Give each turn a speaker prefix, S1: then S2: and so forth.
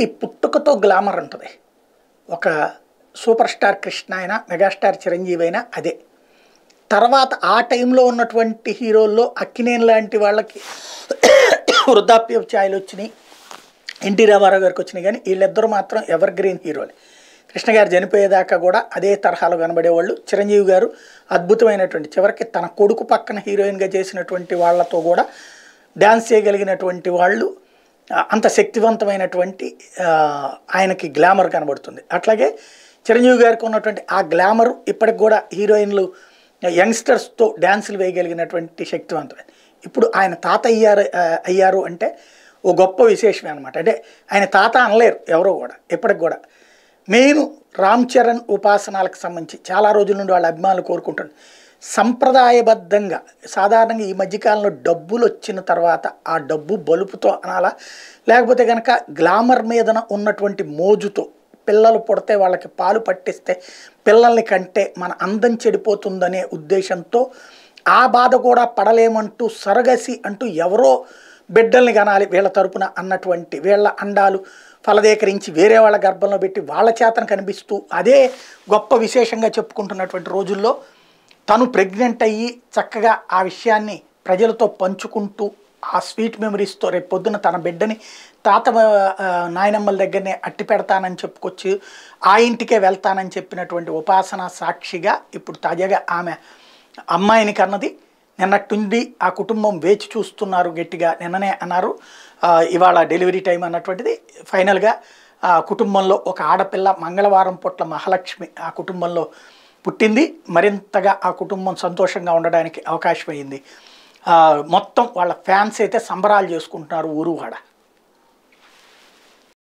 S1: మంది పుట్టుకతో గ్లామర్ ఉంటుంది ఒక సూపర్ స్టార్ కృష్ణ అయినా మెగాస్టార్ చిరంజీవి అయినా అదే తర్వాత ఆ టైంలో ఉన్నటువంటి హీరోల్లో అక్కినేని లాంటి వాళ్ళకి వృద్ధాప్య ఛాయలు వచ్చినాయి ఎన్టీ రామారావు గారికి వచ్చినాయి కానీ వీళ్ళిద్దరూ మాత్రం ఎవర్ గ్రీన్ హీరోలు కృష్ణ గారు చనిపోయేదాకా కూడా అదే తరహాలో కనబడేవాళ్ళు చిరంజీవి గారు అద్భుతమైనటువంటి చివరికి తన కొడుకు పక్కన హీరోయిన్గా చేసినటువంటి వాళ్ళతో కూడా డ్యాన్స్ చేయగలిగినటువంటి వాళ్ళు ఆ, అంత శక్తివంతమైనటువంటి ఆ, ఆయనకి గ్లామర్ కనబడుతుంది అట్లాగే చిరంజీవి గారికి ఉన్నటువంటి ఆ గ్లామర్ ఇప్పటికి కూడా హీరోయిన్లు యంగ్స్టర్స్తో డ్యాన్సులు వేయగలిగినటువంటి శక్తివంతమైన ఇప్పుడు ఆయన తాత అయ్యారు ఆ, అయ్యారు అంటే ఓ గొప్ప విశేషమే అనమాట అంటే ఆయన తాత అనలేరు ఎవరో కూడా ఇప్పటికి కూడా మెయిన్ రామ్ చరణ్ ఉపాసనాలకు సంబంధించి చాలా రోజుల నుండి వాళ్ళ అభిమానులు కోరుకుంటున్నారు సంప్రదాయబద్ధంగా సాధారణంగా ఈ మధ్యకాలంలో డబ్బులు వచ్చిన తర్వాత ఆ డబ్బు బలుపుతో అనాలా లేకపోతే కనుక గ్లామర్ మీదన ఉన్నటువంటి మోజుతో పిల్లలు పుడితే వాళ్ళకి పాలు పట్టిస్తే పిల్లల్ని కంటే మన అందం చెడిపోతుందనే ఉద్దేశంతో ఆ బాధ కూడా పడలేమంటూ సరగసి అంటూ ఎవరో బిడ్డల్ని కనాలి వీళ్ళ తరపున అన్నటువంటి వీళ్ళ అండాలు ఫలదీకరించి వేరే వాళ్ళ గర్భంలో పెట్టి వాళ్ళ చేతను కనిపిస్తూ అదే గొప్ప విశేషంగా చెప్పుకుంటున్నటువంటి రోజుల్లో తను ప్రెగ్నెంట్ అయ్యి చక్కగా ఆ విషయాన్ని ప్రజలతో పంచుకుంటూ ఆ స్వీట్ మెమరీస్తో రేపు పొద్దున తన బిడ్డని తాత ఆ, నాయనమ్మల దగ్గరనే అట్టి పెడతానని చెప్పుకొచ్చి ఆ ఇంటికే వెళ్తానని చెప్పినటువంటి ఉపాసన సాక్షిగా ఇప్పుడు తాజాగా ఆమె అమ్మాయిని కన్నది నిన్నట్టుండి ఆ కుటుంబం వేచి చూస్తున్నారు గట్టిగా నిన్ననే అన్నారు ఆ, ఇవాళ డెలివరీ టైం అన్నటువంటిది ఫైనల్గా ఆ కుటుంబంలో ఒక ఆడపిల్ల మంగళవారం పూట్ల మహాలక్ష్మి ఆ కుటుంబంలో పుట్టింది మరింతగా ఆ కుటుంబం సంతోషంగా ఉండడానికి అవకాశం అయింది ఆ, మొత్తం వాళ్ళ ఫ్యాన్స్ అయితే సంబరాలు చేసుకుంటున్నారు ఊరు వాడ